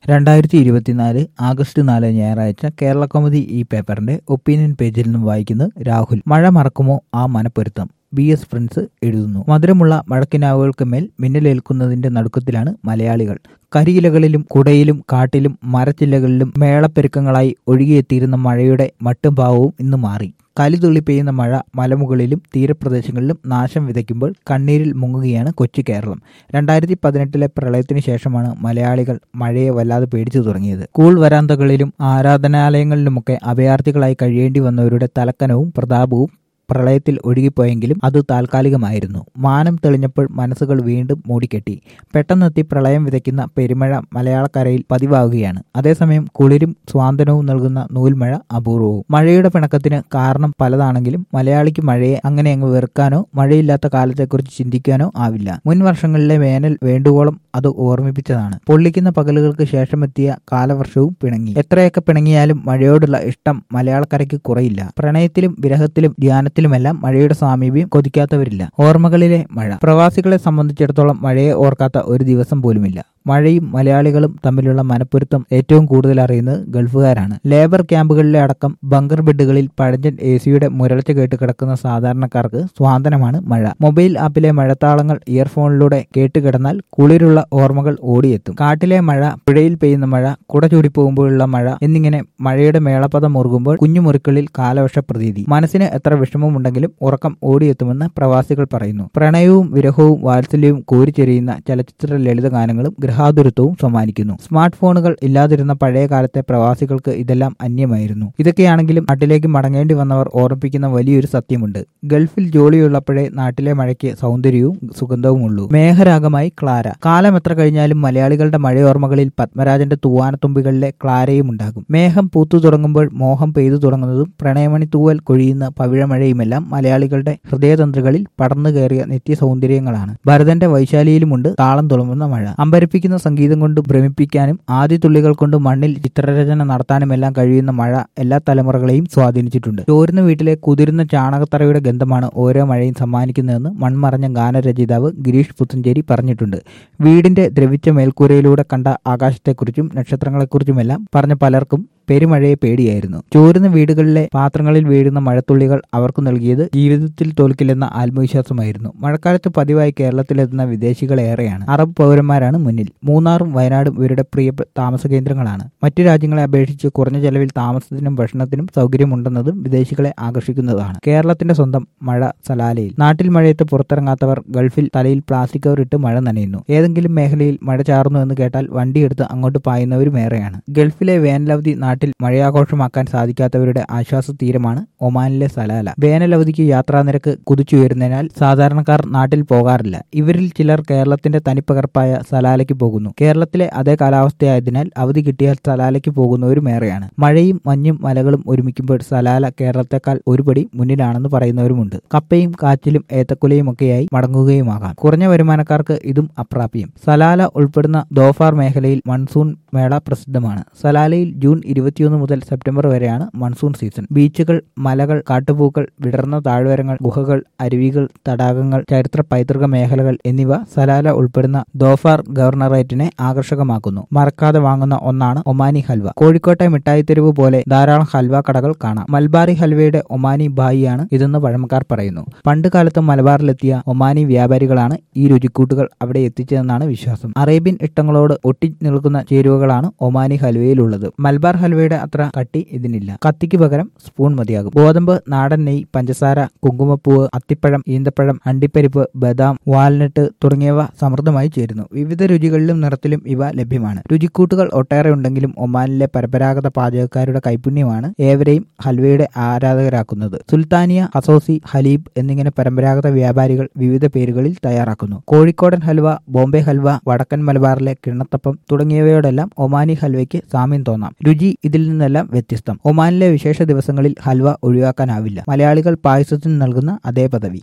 രണ്ടായിരത്തി ഇരുപത്തിനാല് ആഗസ്റ്റ് നാല് ഞായറാഴ്ച കേരള കൗമുദി ഈ പേപ്പറിന്റെ ഒപ്പീനിയൻ പേജിൽ നിന്നും വായിക്കുന്നത് രാഹുൽ മഴ മറക്കുമോ ആ മനപ്പൊരുത്തം ബി എസ് പ്രിൻസ് എഴുതുന്നു മധുരമുള്ള മഴക്കിനാവുകൾക്ക് മേൽ മിന്നലേൽക്കുന്നതിന്റെ നടുക്കത്തിലാണ് മലയാളികൾ കരിയിലകളിലും കുടയിലും കാട്ടിലും മരച്ചില്ലകളിലും മേളപ്പെരുക്കങ്ങളായി ഒഴുകിയെത്തിയിരുന്ന മഴയുടെ മട്ടും ഭാവവും ഇന്ന് മാറി കലിതുള്ളി പെയ്യുന്ന മഴ മലമുകളിലും തീരപ്രദേശങ്ങളിലും നാശം വിതയ്ക്കുമ്പോൾ കണ്ണീരിൽ മുങ്ങുകയാണ് കൊച്ചു കേരളം രണ്ടായിരത്തി പതിനെട്ടിലെ പ്രളയത്തിന് ശേഷമാണ് മലയാളികൾ മഴയെ വല്ലാതെ പേടിച്ചു തുടങ്ങിയത് സ്കൂൾ വരാന്തകളിലും ആരാധനാലയങ്ങളിലുമൊക്കെ അഭയാർത്ഥികളായി കഴിയേണ്ടി വന്നവരുടെ തലക്കനവും പ്രതാപവും പ്രളയത്തിൽ ഒഴുകിപ്പോയെങ്കിലും അത് താൽക്കാലികമായിരുന്നു മാനം തെളിഞ്ഞപ്പോൾ മനസ്സുകൾ വീണ്ടും മൂടിക്കെട്ടി പെട്ടെന്നെത്തി പ്രളയം വിതയ്ക്കുന്ന പെരുമഴ മലയാളക്കരയിൽ പതിവാകുകയാണ് അതേസമയം കുളിരും സ്വാന്തനവും നൽകുന്ന നൂൽമഴ അപൂർവവും മഴയുടെ പിണക്കത്തിന് കാരണം പലതാണെങ്കിലും മലയാളിക്ക് മഴയെ അങ്ങനെ അങ്ങ് വെറുക്കാനോ മഴയില്ലാത്ത കാലത്തെക്കുറിച്ച് ചിന്തിക്കാനോ ആവില്ല മുൻ വർഷങ്ങളിലെ വേനൽ വേണ്ടുവോളം അത് ഓർമ്മിപ്പിച്ചതാണ് പൊള്ളിക്കുന്ന പകലുകൾക്ക് ശേഷമെത്തിയ കാലവർഷവും പിണങ്ങി എത്രയൊക്കെ പിണങ്ങിയാലും മഴയോടുള്ള ഇഷ്ടം മലയാളക്കരയ്ക്ക് കുറയില്ല പ്രണയത്തിലും വിരഹത്തിലും ധ്യാനത്തിലുമെല്ലാം മഴയുടെ സാമീപ്യം കൊതിക്കാത്തവരില്ല ഓർമ്മകളിലെ മഴ പ്രവാസികളെ സംബന്ധിച്ചിടത്തോളം മഴയെ ഓർക്കാത്ത ഒരു ദിവസം പോലുമില്ല മഴയും മലയാളികളും തമ്മിലുള്ള മനപ്പൊരുത്തം ഏറ്റവും കൂടുതൽ അറിയുന്നത് ഗൾഫുകാരാണ് ലേബർ ക്യാമ്പുകളിലെ അടക്കം ബങ്കർ ബെഡുകളിൽ പഴഞ്ചൻ എ സിയുടെ മുരൾച്ച കേട്ട് കിടക്കുന്ന സാധാരണക്കാർക്ക് സ്വാതനമാണ് മഴ മൊബൈൽ ആപ്പിലെ മഴത്താളങ്ങൾ ഇയർഫോണിലൂടെ കേട്ടുകിടന്നാൽ കുളിരുള്ള ഓർമ്മകൾ ഓടിയെത്തും കാട്ടിലെ മഴ പുഴയിൽ പെയ്യുന്ന മഴ കുട ചൂടിപ്പോകുമ്പോഴുള്ള മഴ എന്നിങ്ങനെ മഴയുടെ മേളപദം മുറുകുമ്പോൾ കുഞ്ഞുമുറിക്കളിൽ കാലവർഷ പ്രതീതി മനസ്സിന് എത്ര വിഷമമുണ്ടെങ്കിലും ഉറക്കം ഓടിയെത്തുമെന്ന് പ്രവാസികൾ പറയുന്നു പ്രണയവും വിരഹവും വാത്സല്യവും കോരിച്ചെരിയുന്ന ചലച്ചിത്ര ലളിത ഗാനങ്ങളും ഗൃഹാതുരത്വവും സമ്മാനിക്കുന്നു സ്മാർട്ട് ഫോണുകൾ ഇല്ലാതിരുന്ന പഴയ കാലത്തെ പ്രവാസികൾക്ക് ഇതെല്ലാം അന്യമായിരുന്നു ഇതൊക്കെയാണെങ്കിലും നാട്ടിലേക്ക് മടങ്ങേണ്ടി വന്നവർ ഓർമ്മിപ്പിക്കുന്ന വലിയൊരു സത്യമുണ്ട് ഗൾഫിൽ ജോലിയുള്ളപ്പോഴേ നാട്ടിലെ മഴയ്ക്ക് സൗന്ദര്യവും സുഗന്ധവുമുള്ളൂ മേഘരാഗമായി ക്ലാര കാലം എത്ര കഴിഞ്ഞാലും മലയാളികളുടെ മഴയോർമ്മകളിൽ പത്മരാജന്റെ തൂവാനത്തുമ്പികളിലെ ക്ലാരയും ഉണ്ടാകും മേഘം പൂത്തു തുടങ്ങുമ്പോൾ മോഹം പെയ്തു തുടങ്ങുന്നതും പ്രണയമണി തൂവൽ കൊഴിയുന്ന പവിഴമഴയുമെല്ലാം മലയാളികളുടെ ഹൃദയതന്ത്രങ്ങളിൽ പടർന്നു കയറിയ നിത്യ സൗന്ദര്യങ്ങളാണ് ഭരതന്റെ വൈശാലിയിലുമുണ്ട് താളം തുളുമ്പുന്ന മഴ അമ്പരിപ്പിക്കുന്ന സംഗീതം കൊണ്ട് ഭ്രമിപ്പിക്കാനും ആദ്യ തുള്ളികൾ കൊണ്ട് മണ്ണിൽ ചിത്രരചന നടത്താനുമെല്ലാം കഴിയുന്ന മഴ എല്ലാ തലമുറകളെയും സ്വാധീനിച്ചിട്ടുണ്ട് ചോരുന്ന വീട്ടിലെ കുതിരുന്ന ചാണകത്തറയുടെ ഗന്ധമാണ് ഓരോ മഴയും സമ്മാനിക്കുന്നതെന്ന് മൺമറഞ്ഞ ഗാനരചയിതാവ് ഗിരീഷ് പുത്തഞ്ചേരി പറഞ്ഞിട്ടുണ്ട് വീടിന്റെ ദ്രവിച്ച മേൽക്കൂരയിലൂടെ കണ്ട ആകാശത്തെക്കുറിച്ചും നക്ഷത്രങ്ങളെക്കുറിച്ചുമെല്ലാം പറഞ്ഞ പലർക്കും പെരുമഴയെ പേടിയായിരുന്നു ചോരുന്ന വീടുകളിലെ പാത്രങ്ങളിൽ വീഴുന്ന മഴത്തുള്ളികൾ അവർക്ക് നൽകിയത് ജീവിതത്തിൽ തോൽക്കില്ലെന്ന ആത്മവിശ്വാസമായിരുന്നു മഴക്കാലത്ത് പതിവായി കേരളത്തിലെത്തുന്ന വിദേശികളേറെയാണ് അറബ് പൗരന്മാരാണ് മുന്നിൽ മൂന്നാറും വയനാടും ഇവരുടെ പ്രിയ താമസ കേന്ദ്രങ്ങളാണ് മറ്റു രാജ്യങ്ങളെ അപേക്ഷിച്ച് കുറഞ്ഞ ചെലവിൽ താമസത്തിനും ഭക്ഷണത്തിനും സൗകര്യമുണ്ടെന്നതും വിദേശികളെ ആകർഷിക്കുന്നതാണ് കേരളത്തിന്റെ സ്വന്തം മഴ സലാലയിൽ നാട്ടിൽ മഴയത്ത് പുറത്തിറങ്ങാത്തവർ ഗൾഫിൽ തലയിൽ പ്ലാസ്റ്റിക് കവർ ഇട്ട് മഴ നനയുന്നു ഏതെങ്കിലും മേഖലയിൽ മഴ ചാർന്നു എന്ന് കേട്ടാൽ വണ്ടിയെടുത്ത് അങ്ങോട്ട് പായുന്നവരും ഏറെയാണ് ഗൾഫിലെ വേനലവധി നാട്ടിൽ മഴയാഘോഷമാക്കാൻ സാധിക്കാത്തവരുടെ ആശ്വാസ തീരമാണ് ഒമാനിലെ സലാല വേനലവധിക്ക് യാത്രാ നിരക്ക് കുതിച്ചുയരുന്നതിനാൽ സാധാരണക്കാർ നാട്ടിൽ പോകാറില്ല ഇവരിൽ ചിലർ കേരളത്തിന്റെ തനിപ്പകർപ്പായ സലാലയ്ക്ക് പോകുന്നു കേരളത്തിലെ അതേ കാലാവസ്ഥയായതിനാൽ അവധി കിട്ടിയാൽ സലാലയ്ക്ക് പോകുന്നവരും ഏറെയാണ് മഴയും മഞ്ഞും മലകളും ഒരുമിക്കുമ്പോൾ സലാല കേരളത്തെക്കാൾ ഒരുപടി മുന്നിലാണെന്ന് പറയുന്നവരുമുണ്ട് കപ്പയും കാച്ചിലും ഏത്തക്കുലയും ഒക്കെയായി മടങ്ങുകയുമാകാം കുറഞ്ഞ വരുമാനക്കാർക്ക് ഇതും അപ്രാപ്യം സലാല ഉൾപ്പെടുന്ന ദോഫാർ മേഖലയിൽ മൺസൂൺ മേള പ്രസിദ്ധമാണ് സലാലയിൽ ജൂൺ ഇരുപത്തിയൊന്ന് മുതൽ സെപ്റ്റംബർ വരെയാണ് മൺസൂൺ സീസൺ ബീച്ചുകൾ മലകൾ കാട്ടുപൂക്കൾ വിടർന്ന താഴ്വരങ്ങൾ ഗുഹകൾ അരുവികൾ തടാകങ്ങൾ ചരിത്ര പൈതൃക മേഖലകൾ എന്നിവ സലാല ഉൾപ്പെടുന്ന ദോഫാർ ഗവർണറേറ്റിനെ ആകർഷകമാക്കുന്നു മറക്കാതെ വാങ്ങുന്ന ഒന്നാണ് ഒമാനി ഹൽവ കോഴിക്കോട്ടെ മിഠായിത്തെരുവ് പോലെ ധാരാളം ഹൽവ കടകൾ കാണാം മൽബാറി ഹൽവയുടെ ഒമാനി ബായിയാണ് ഇതെന്ന് പഴമക്കാർ പറയുന്നു പണ്ട് കാലത്ത് മലബാറിലെത്തിയ ഒമാനി വ്യാപാരികളാണ് ഈ രുചിക്കൂട്ടുകൾ അവിടെ എത്തിച്ചതെന്നാണ് വിശ്വാസം അറേബ്യൻ ഇഷ്ടങ്ങളോട് ഒട്ടി നിൽക്കുന്ന ചേരുവകളാണ് ഒമാനി ഹൽവയിലുള്ളത് മൽബാർ ഹൽവയുടെ അത്ര കട്ടി ഇതിനില്ല കത്തിക്ക് പകരം സ്പൂൺ മതിയാകും ഗോതമ്പ് നാടൻ നെയ് പഞ്ചസാര കുങ്കുമപ്പൂവ് അത്തിപ്പഴം ഈന്തപ്പഴം അണ്ടിപ്പരിപ്പ് ബദാം വാൽനട്ട് തുടങ്ങിയവ സമൃദ്ധമായി ചേരുന്നു വിവിധ രുചികളിലും നിറത്തിലും ഇവ ലഭ്യമാണ് രുചിക്കൂട്ടുകൾ ഒട്ടേറെ ഉണ്ടെങ്കിലും ഒമാനിലെ പരമ്പരാഗത പാചകക്കാരുടെ കൈപുണ്യമാണ് ഏവരെയും ഹൽവയുടെ ആരാധകരാക്കുന്നത് സുൽത്താനിയ ഹസോസി ഹലീബ് എന്നിങ്ങനെ പരമ്പരാഗത വ്യാപാരികൾ വിവിധ പേരുകളിൽ തയ്യാറാക്കുന്നു കോഴിക്കോടൻ ഹൽവ ബോംബെ ഹൽവ വടക്കൻ മലബാറിലെ കിണ്ണത്തപ്പം തുടങ്ങിയവയോടെല്ലാം ഒമാനി ഹൽവയ്ക്ക് സാമ്യം തോന്നാം രുചി ഇതിൽ നിന്നെല്ലാം വ്യത്യസ്തം ഒമാനിലെ വിശേഷ ദിവസങ്ങളിൽ ഹൽവ ഒഴിവാക്കാനാവില്ല മലയാളികൾ പായസത്തിന് നൽകുന്ന അതേ പദവി